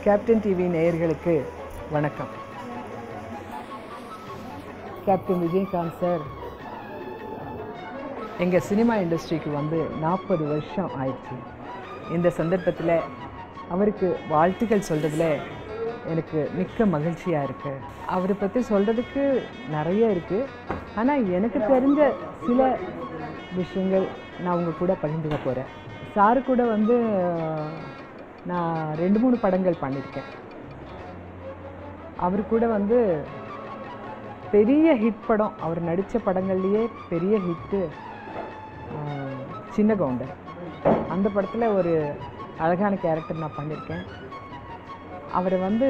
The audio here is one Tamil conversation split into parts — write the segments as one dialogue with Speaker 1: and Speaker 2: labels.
Speaker 1: கேப்டன் டிவி நேயர்களுக்கு வணக்கம் கேப்டன் விஜயகாந்த் சார் எங்கள் சினிமா இண்டஸ்ட்ரிக்கு வந்து நாற்பது வருஷம் ஆயிடுச்சு இந்த சந்தர்ப்பத்தில் அவருக்கு வாழ்த்துக்கள் சொல்கிறதுல எனக்கு மிக்க மகிழ்ச்சியாக இருக்குது அவரை பற்றி சொல்கிறதுக்கு நிறைய இருக்குது ஆனால் எனக்கு தெரிஞ்ச சில விஷயங்கள் நான் உங்கள் கூட பகிர்ந்துக்க போகிறேன் சாரு கூட வந்து நான் ரெண்டு மூணு படங்கள் பண்ணியிருக்கேன் அவர் கூட வந்து பெரிய ஹிட் படம் அவர் நடித்த படங்கள்லேயே பெரிய ஹிட்டு சின்ன கவுண்டர் அந்த படத்தில் ஒரு அழகான கேரக்டர் நான் பண்ணியிருக்கேன் அவரை வந்து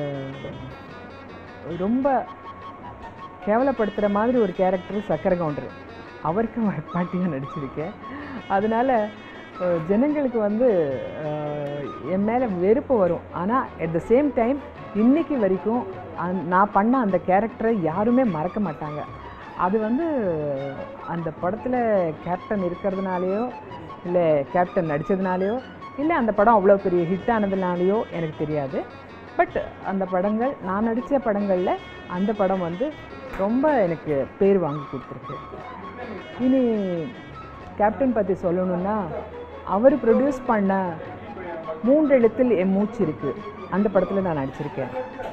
Speaker 1: ரொம்ப கேவலப்படுத்துகிற மாதிரி ஒரு கேரக்டர் சக்கரை கவுண்டர் அவருக்கு பாட்டியாக நடிச்சிருக்கேன் அதனால் அஹ், ஜனங்களுக்கு வந்து அஹ், என் மேலே வெறுப்பு வரும் ஆனால் அட் த சேம் டைம் இன்னைக்கு வரைக்கும் அந் நான் பண்ண அந்த கேரக்டரை யாருமே மறக்க மாட்டாங்க அது வந்து அந்த படத்தில் கேப்டன் இருக்கிறதுனாலையோ இல்லை கேப்டன் நடித்ததுனாலையோ இல்லை அந்த படம் அவ்வளோ பெரிய ஹிட் ஆனதுனாலையோ எனக்கு தெரியாது பட் அந்த படங்கள் நான் நடித்த படங்களில் அந்த படம் வந்து ரொம்ப எனக்கு பேர் வாங்கி கொடுத்துருக்கு இனி கேப்டன் பற்றி சொல்லணும்னா அவர் ப்ரொடியூஸ் பண்ண மூன்று எழுத்தில் என் மூச்சு இருக்குது அந்த படத்தில் நான் நடிச்சிருக்கேன்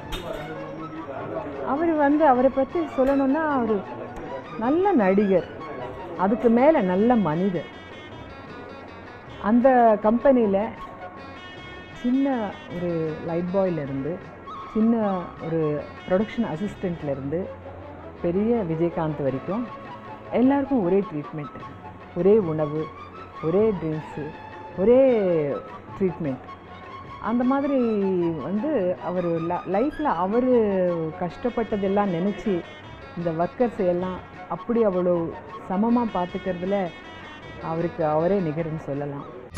Speaker 1: அவர் வந்து அவரை பற்றி சொல்லணும்னா அவர் நல்ல நடிகர் அதுக்கு மேலே நல்ல மனிதர் அந்த கம்பெனியில் சின்ன ஒரு லைட் பாயிலிருந்து சின்ன ஒரு ப்ரொடக்ஷன் அசிஸ்டண்ட்லேருந்து பெரிய விஜயகாந்த் வரைக்கும் எல்லாருக்கும் ஒரே ட்ரீட்மெண்ட் ஒரே உணவு ஒரே ட்ரிங்க்ஸு ஒரே ட்ரீட்மெண்ட் அந்த மாதிரி வந்து அவர் லைஃப்பில் அவர் கஷ்டப்பட்டதெல்லாம் நினச்சி இந்த ஒர்க்கர்ஸ் எல்லாம் அப்படி அவ்வளோ சமமாக பார்த்துக்கிறதுல அவருக்கு அவரே நிகர்னு சொல்லலாம்